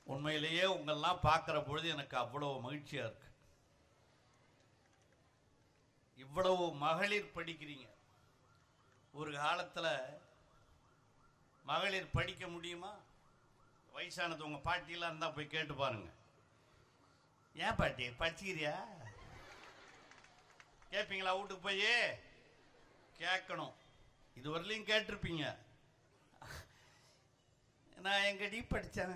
உண்மையிலேயே உங்களெல்லாம் பார்க்குற பொழுது எனக்கு அவ்வளவு மகிழ்ச்சியா இருக்கு இவ்வளவு மகளிர் படிக்கிறீங்க ஒரு காலத்துல மகளிர் படிக்க முடியுமா வயசானது உங்க பாட்டியெல்லாம் இருந்தா போய் கேட்டு பாருங்க ஏன் பாட்டி படிச்சுக்கிறியா கேட்பீங்களா வீட்டுக்கு போய் கேட்கணும் இதுவரையிலையும் கேட்டிருப்பீங்க நான் எங்கடி படித்தேன்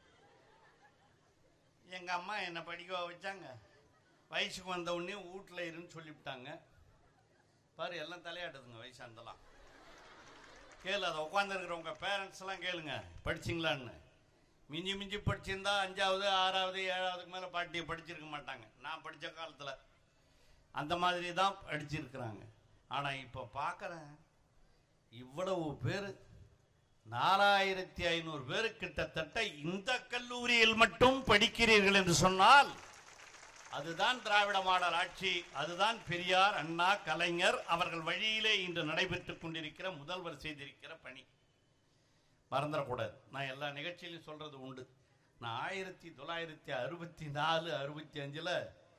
எங்கள் அம்மா என்னை படிக்க வச்சாங்க வயசுக்கு வந்த உடனே வீட்டில் இருன்னு சொல்லிவிட்டாங்க பாரு எல்லாம் தலையாட்டுதுங்க வயசானதெல்லாம் கேளு அதை உட்காந்துருக்குறவங்க பேரண்ட்ஸ்லாம் கேளுங்க படிச்சிங்களான்னு மிஞ்சி மிஞ்சி படிச்சிருந்தா அஞ்சாவது ஆறாவது ஏழாவதுக்கு மேலே பாட்டியை படிச்சிருக்க மாட்டாங்க நான் படித்த காலத்தில் அந்த மாதிரி தான் படிச்சிருக்கிறாங்க ஆனால் இப்போ பார்க்குறேன் இவ்வளவு பேர் நாலாயிரத்தி ஐநூறு பேர் கிட்டத்தட்ட இந்த கல்லூரியில் மட்டும் படிக்கிறீர்கள் என்று சொன்னால் அதுதான் திராவிட மாடல் ஆட்சி அதுதான் பெரியார் அண்ணா கலைஞர் அவர்கள் வழியிலே இன்று நடைபெற்றுக் கொண்டிருக்கிற முதல்வர் செய்திருக்கிற பணி மறந்துடக்கூடாது நான் எல்லா நிகழ்ச்சியிலும் சொல்றது உண்டு நான் ஆயிரத்தி தொள்ளாயிரத்தி அறுபத்தி நாலு அறுபத்தி அஞ்சுல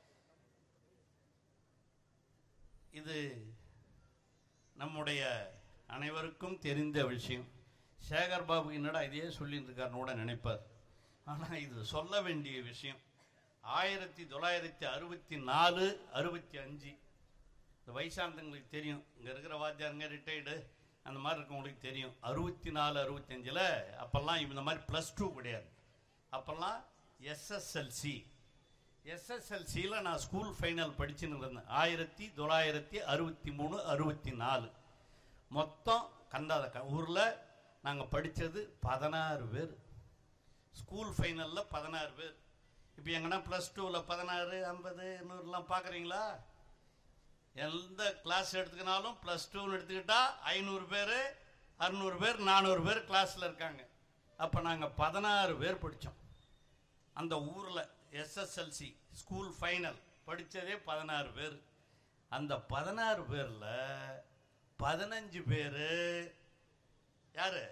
இது நம்முடைய அனைவருக்கும் தெரிந்த விஷயம் சேகர் பாபு என்னடா இதையே சொல்லிட்டு இருக்காருன்னு கூட நினைப்பார் ஆனால் இது சொல்ல வேண்டிய விஷயம் ஆயிரத்தி தொள்ளாயிரத்தி அறுபத்தி நாலு அறுபத்தி அஞ்சு இந்த வயசானவங்களுக்கு தெரியும் இங்கே இருக்கிற வாத்தியாருங்க ரிட்டையர்டு அந்த மாதிரி இருக்கவங்களுக்கு தெரியும் அறுபத்தி நாலு அறுபத்தஞ்சில் அப்போல்லாம் இந்த மாதிரி ப்ளஸ் டூ கிடையாது அப்போல்லாம் எஸ்எஸ்எல்சி எஸ்எஸ்எல்சியில் நான் ஸ்கூல் ஃபைனல் படிச்சுன்னு இருந்தேன் ஆயிரத்தி தொள்ளாயிரத்தி அறுபத்தி மூணு அறுபத்தி நாலு மொத்தம் கந்தாத ஊரில் நாங்கள் படித்தது பதினாறு பேர் ஸ்கூல் ஃபைனலில் பதினாறு பேர் இப்போ எங்கன்னா ப்ளஸ் டூவில் பதினாறு ஐம்பது நூறுலாம் பார்க்குறீங்களா எந்த கிளாஸ் எடுத்துக்கினாலும் ப்ளஸ் டூன்னு எடுத்துக்கிட்டா ஐநூறு பேர் அறுநூறு பேர் நானூறு பேர் கிளாஸில் இருக்காங்க அப்போ நாங்கள் பதினாறு பேர் படித்தோம் அந்த ஊரில் எஸ்எஸ்எல்சி ஸ்கூல் ஃபைனல் படித்ததே பதினாறு பேர் அந்த பதினாறு பேரில் பதினஞ்சு பேர் யாரு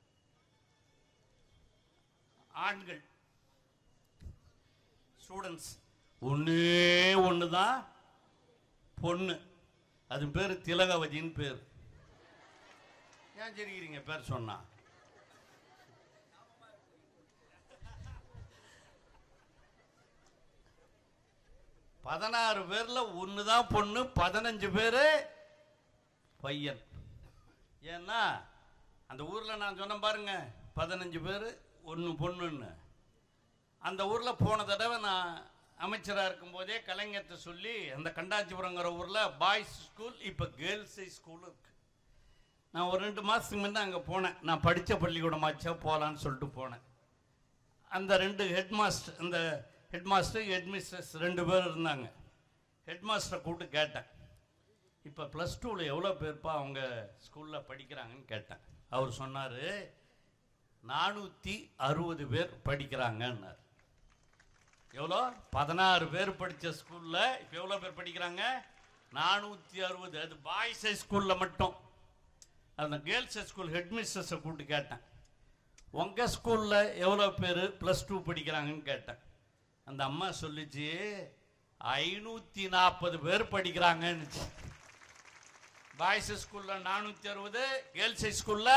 ஆண்கள் ஸ்டூடெண்ட்ஸ் ஒன்றே ஒன்று தான் பொண்ணு அது பேர் திலகவதின்னு பேர் ஏன் சிரிக்கிறீங்க பேர் சொன்னா பதினாறு பேர்ல ஒன்று தான் பொண்ணு பதினஞ்சு பேர் பையன் ஏன்னா அந்த ஊரில் நான் சொன்னேன் பாருங்க பதினஞ்சு பேர் ஒன்று பொண்ணுன்னு அந்த ஊரில் போன தடவை நான் அமைச்சராக இருக்கும்போதே கலைஞர்கிட்ட சொல்லி அந்த கண்டாச்சிபுரங்கிற ஊரில் பாய்ஸ் ஸ்கூல் இப்போ கேர்ள்ஸ் ஸ்கூல் இருக்கு நான் ஒரு ரெண்டு மாதத்துக்கு முன்னே அங்கே போனேன் நான் படித்த பள்ளிக்கூடமாச்சா போகலான்னு சொல்லிட்டு போனேன் அந்த ரெண்டு ஹெட் மாஸ்டர் அந்த ஹெட் மாஸ்டர் ஹெட் மிஸ்டர்ஸ் ரெண்டு பேர் இருந்தாங்க ஹெட் மாஸ்டரை கூப்பிட்டு கேட்டேன் இப்போ ப்ளஸ் டூவில் எவ்வளோ பேர்ப்பா அவங்க ஸ்கூலில் படிக்கிறாங்கன்னு கேட்டேன் அவர் சொன்னார் நானூற்றி அறுபது பேர் படிக்கிறாங்கன்னார் எவ்வளோ பதினாறு பேர் படித்த ஸ்கூலில் இப்போ எவ்வளோ பேர் படிக்கிறாங்க நானூற்றி அறுபது அது பாய்ஸ் ஸ்கூலில் மட்டும் அந்த கேர்ள்ஸ் ஸ்கூல் ஹெட் மிஸ்டர்ஸை கூப்பிட்டு கேட்டேன் உங்கள் ஸ்கூலில் எவ்வளோ பேர் ப்ளஸ் டூ படிக்கிறாங்கன்னு கேட்டேன் அந்த அம்மா சொல்லிச்சு ஐநூற்றி நாற்பது பேர் படிக்கிறாங்கன்னுச்சு பாய்ஸ் ஸ்கூலில் நானூற்றி அறுபது கேர்ள்ஸ் ஸ்கூலில்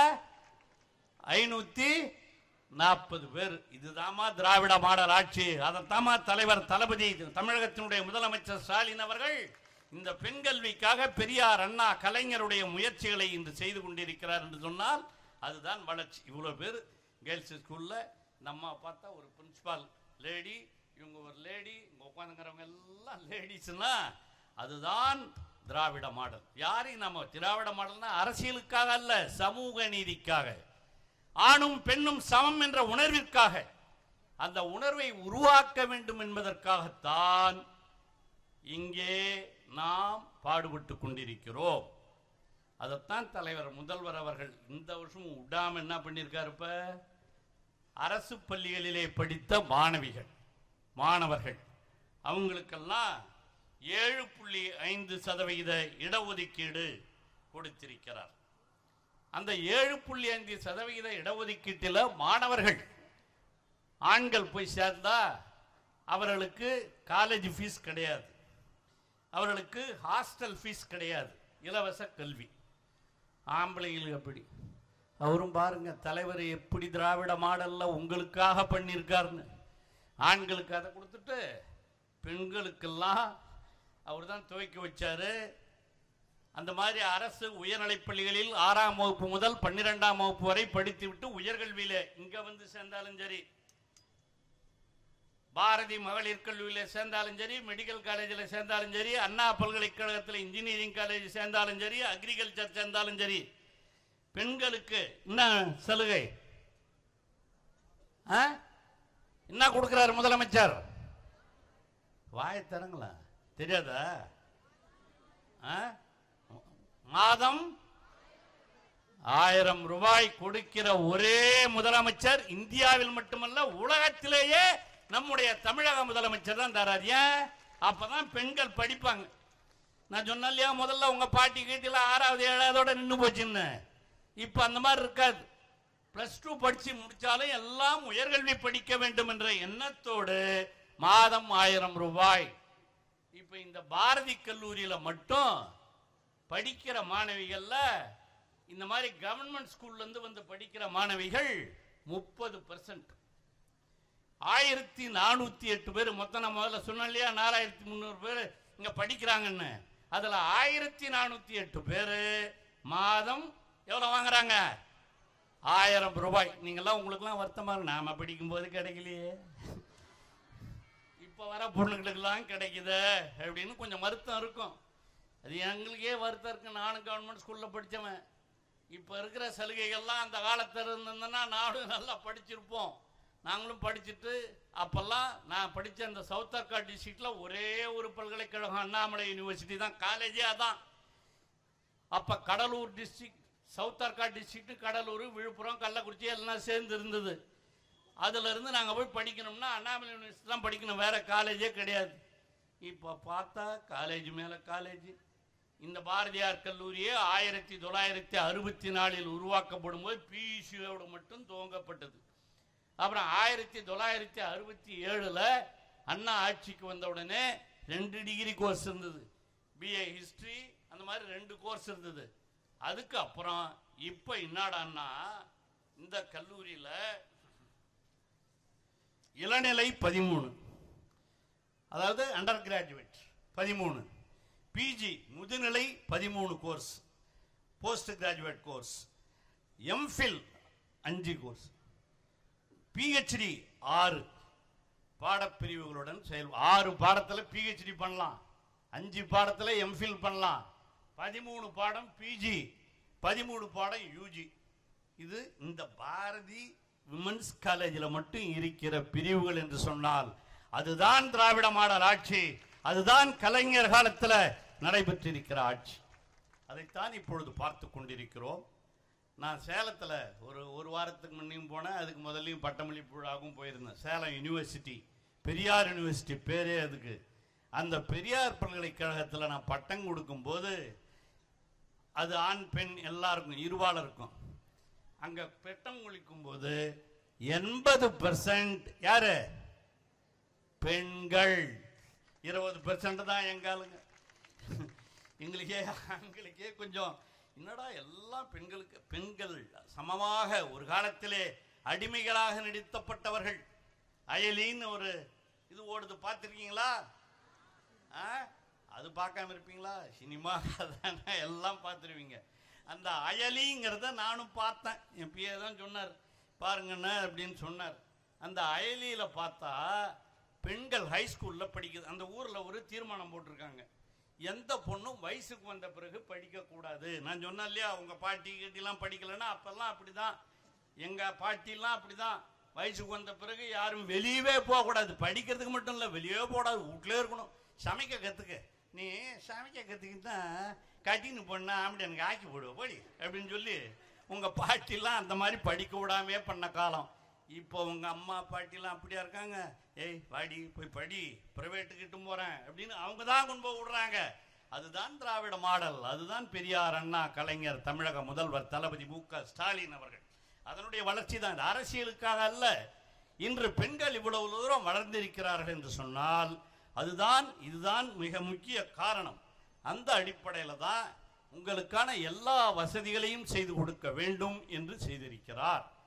ஐநூற்றி நாற்பது பேர் இதுதாம்மா திராவிட மாடல் ஆட்சி அதைத்தாம்மா தலைவர் தளபதி தமிழகத்தினுடைய முதலமைச்சர் ஸ்டாலின் அவர்கள் இந்த பெண் கல்விக்காக பெரியார் அண்ணா கலைஞருடைய முயற்சிகளை இன்று செய்து கொண்டிருக்கிறார் என்று சொன்னால் அதுதான் வளர்ச்சி இவ்வளோ பேர் கேர்ள்ஸ் ஸ்கூலில் இந்த அம்மா பார்த்தா ஒரு பிரின்சிபால் லேடி இவங்க ஒரு லேடி இங்கே உட்காந்துங்கிறவங்க எல்லாம் லேடிஸ்னா அதுதான் திராவிட மாடல் யாரையும் நம்ம திராவிட மாடல்னா அரசியலுக்காக அல்ல சமூக நீதிக்காக ஆணும் பெண்ணும் சமம் என்ற உணர்விற்காக அந்த உணர்வை உருவாக்க வேண்டும் என்பதற்காகத்தான் இங்கே நாம் பாடுபட்டு கொண்டிருக்கிறோம் அதைத்தான் தலைவர் முதல்வர் அவர்கள் இந்த வருஷம் விடாம என்ன பண்ணியிருக்காரு இப்ப அரசு பள்ளிகளிலே படித்த மாணவிகள் மாணவர்கள் அவங்களுக்கெல்லாம் ஏழு புள்ளி ஐந்து சதவிகித இடஒதுக்கீடு கொடுத்திருக்கிறார் அந்த ஏழு புள்ளி ஐந்து சதவிகித இடஒதுக்கீட்டில் மாணவர்கள் ஆண்கள் போய் சேர்ந்தா அவர்களுக்கு காலேஜ் ஃபீஸ் கிடையாது அவர்களுக்கு ஹாஸ்டல் ஃபீஸ் கிடையாது இலவச கல்வி ஆம்பளைங்களுக்கு அப்படி அவரும் பாருங்க தலைவர் எப்படி திராவிட மாடல்ல உங்களுக்காக பண்ணியிருக்காருன்னு ஆண்களுக்கு அதை கொடுத்துட்டு பெண்களுக்கெல்லாம் அவர் தான் துவக்கி வச்சாரு அந்த மாதிரி அரசு உயர்நிலைப் பள்ளிகளில் ஆறாம் வகுப்பு முதல் பன்னிரெண்டாம் வகுப்பு வரை படித்துவிட்டு உயர்கல்வியில இங்க வந்து சேர்ந்தாலும் சரி பாரதி மகளிர் கல்லூரியில் சேர்ந்தாலும் சரி மெடிக்கல் காலேஜில் சேர்ந்தாலும் சரி அண்ணா பல்கலைக்கழகத்தில் இன்ஜினியரிங் காலேஜ் சேர்ந்தாலும் சரி அக்ரிகல்ச்சர் சேர்ந்தாலும் சரி பெண்களுக்கு என்ன சலுகை ஆ? என்ன கொடுக்கிறாரு முதலமைச்சர் வாயை தரங்களா தெரியாதா ஆ? மாதம் ஆயிரம் ரூபாய் கொடுக்கிற ஒரே முதலமைச்சர் இந்தியாவில் மட்டுமல்ல உலகத்திலேயே நம்முடைய தமிழக முதலமைச்சர் தான் தரார் ஏன் அப்பதான் பெண்கள் படிப்பாங்க நான் சொன்னேன் இல்லையா முதல்ல உங்க பாட்டி கீட்டில ஆறாவது ஏழாவதோட நின்று போச்சுன்னு இப்ப அந்த மாதிரி இருக்காது பிளஸ் டூ படிச்சு முடிச்சாலும் எல்லாம் உயர்கல்வி படிக்க வேண்டும் என்ற எண்ணத்தோடு மாதம் ஆயிரம் ரூபாய் இப்ப இந்த பாரதி கல்லூரியில மட்டும் படிக்கிற மாணவிகள்ல இந்த மாதிரி கவர்மெண்ட் ஸ்கூல்ல இருந்து வந்து படிக்கிற மாணவிகள் முப்பது பர்சன்ட் ஆயிரத்தி நானூத்தி எட்டு பேர் மொத்தம் நான் முதல்ல சொன்னேன் இல்லையா நாலாயிரத்தி முந்நூறு பேர் இங்க படிக்கிறாங்கன்னு அதுல ஆயிரத்தி நானூத்தி எட்டு பேர் மாதம் எவ்வளவு வாங்குறாங்க ஆயிரம் ரூபாய் நீங்கெல்லாம் உங்களுக்குலாம் வருத்தமா இருக்கு நாம படிக்கும்போது கிடைக்கலையே இப்ப வர பொண்ணுங்களுக்கெல்லாம் கிடைக்குது அப்படின்னு கொஞ்சம் வருத்தம் இருக்கும் அது எங்களுக்கே வருத்தம் இருக்கு நானும் கவர்மெண்ட் ஸ்கூல்ல படிச்சவன் இப்ப இருக்கிற சலுகைகள்லாம் அந்த காலத்துல இருந்ததுன்னா நானும் நல்லா படிச்சிருப்போம் நாங்களும் படிச்சுட்டு அப்பெல்லாம் நான் படிச்ச அந்த சவுத்தர்கா டிஸ்ட்ரிக்ட்ல ஒரே ஒரு பல்கலைக்கழகம் அண்ணாமலை யூனிவர்சிட்டி தான் காலேஜே அதான் அப்ப கடலூர் டிஸ்ட்ரிக்ட் சவுத்தர்கா டிஸ்ட்ரிக்ட் கடலூர் விழுப்புரம் கள்ளக்குறிச்சி எல்லாம் சேர்ந்து இருந்தது அதுல இருந்து நாங்க போய் படிக்கணும்னா அண்ணாமலை யூனிவர்சிட்டி தான் படிக்கணும் வேற காலேஜே கிடையாது இப்ப பார்த்தா காலேஜ் மேல காலேஜ் இந்த பாரதியார் கல்லூரியே ஆயிரத்தி தொள்ளாயிரத்தி அறுபத்தி நாலில் உருவாக்கப்படும் போது பியூசியோடு மட்டும் துவங்கப்பட்டது அப்புறம் ஆயிரத்தி தொள்ளாயிரத்தி அறுபத்தி ஏழுல அண்ணா ஆட்சிக்கு வந்த உடனே ரெண்டு டிகிரி கோர்ஸ் இருந்தது பிஏ ஹிஸ்டரி அந்த மாதிரி ரெண்டு கோர்ஸ் இருந்தது அதுக்கு அப்புறம் இப்ப என்னடான்னா இந்த கல்லூரியில இளநிலை பதிமூணு அதாவது அண்டர் கிராஜுவேட் பதிமூணு பிஜி முதுநிலை பதிமூணு course post graduate course M Phil அஞ்சு கோர்ஸ் பிஹெச்டி ஆறு பாடப்பிரிவுகளுடன் செயல் ஆறு பாடத்தில் பிஹெச்டி பண்ணலாம் அஞ்சு பாடத்தில் எம்ஃபில் பண்ணலாம் பதிமூணு பாடம் பிஜி பதிமூணு பாடம் யூஜி இது இந்த பாரதி விமன்ஸ் காலேஜில் மட்டும் இருக்கிற பிரிவுகள் என்று சொன்னால் அதுதான் திராவிட மாடல் ஆட்சி அதுதான் கலைஞர் காலத்தில் நடைபெற்றிருக்கிற ஆட்சி அதைத்தான் இப்பொழுது பார்த்து கொண்டிருக்கிறோம் நான் சேலத்தில் ஒரு ஒரு வாரத்துக்கு முன்னையும் போனேன் அதுக்கு முதல்லையும் பட்டமளிப்பு விழாவும் போயிருந்தேன் சேலம் யூனிவர்சிட்டி பெரியார் யூனிவர்சிட்டி பேரே அதுக்கு அந்த பெரியார் பல்கலைக்கழகத்தில் நான் பட்டம் கொடுக்கும்போது அது ஆண் பெண் எல்லாருக்கும் இருபாலருக்கும் அங்கே பட்டம் குளிக்கும் போது எண்பது பெர்சன்ட் யாரு பெண்கள் இருபது பெர்சன்ட் தான் எங்காளுங்க எங்களுக்கே ஆண்களுக்கே கொஞ்சம் என்னடா எல்லாம் பெண்களுக்கு பெண்கள் சமமாக ஒரு காலத்திலே அடிமைகளாக நடித்தப்பட்டவர்கள் அயலின்னு ஒரு இது ஓடுது பார்த்துருக்கீங்களா ஆ அது பார்க்காம இருப்பீங்களா சினிமா தானே எல்லாம் பார்த்துருவீங்க அந்த அயலிங்கிறத நானும் பார்த்தேன் என் பிஏ தான் சொன்னார் பாருங்கண்ணே அப்படின்னு சொன்னார் அந்த அயலியில் பார்த்தா பெண்கள் ஹை ஸ்கூலில் படிக்குது அந்த ஊரில் ஒரு தீர்மானம் போட்டிருக்காங்க எந்த பொண்ணும் வயசுக்கு வந்த பிறகு படிக்கக்கூடாது நான் சொன்னேன் இல்லையா உங்கள் பாட்டி கீட்டிலாம் படிக்கலைன்னா அப்போல்லாம் அப்படி தான் எங்கள் பாட்டிலாம் அப்படி தான் வயசுக்கு வந்த பிறகு யாரும் வெளியவே போகக்கூடாது படிக்கிறதுக்கு மட்டும் இல்லை வெளியே போடாது வீட்டிலே இருக்கணும் சமைக்க கற்றுக்க நீ சமைக்க கற்றுக்கிட்டா கட்டின்னு பொண்ணா ஆம்படி எனக்கு ஆக்கி போடுவ போடி அப்படின்னு சொல்லி உங்கள் பாட்டிலாம் அந்த மாதிரி படிக்க விடாமே பண்ண காலம் இப்போ உங்க அம்மா பாட்டிலாம் அப்படியா இருக்காங்க ஏய் வாடி போய் படி பிரைவேட்டுக்கிட்டு போறேன் அப்படின்னு அவங்க தான் கொண்டு போய் விடுறாங்க அதுதான் திராவிட மாடல் அதுதான் பெரியார் அண்ணா கலைஞர் தமிழக முதல்வர் தளபதி மு க ஸ்டாலின் அவர்கள் அதனுடைய வளர்ச்சி தான் இது அரசியலுக்காக அல்ல இன்று பெண்கள் இவ்வளவு தூரம் வளர்ந்திருக்கிறார்கள் என்று சொன்னால் அதுதான் இதுதான் மிக முக்கிய காரணம் அந்த அடிப்படையில் தான் உங்களுக்கான எல்லா வசதிகளையும் செய்து கொடுக்க வேண்டும் என்று செய்திருக்கிறார்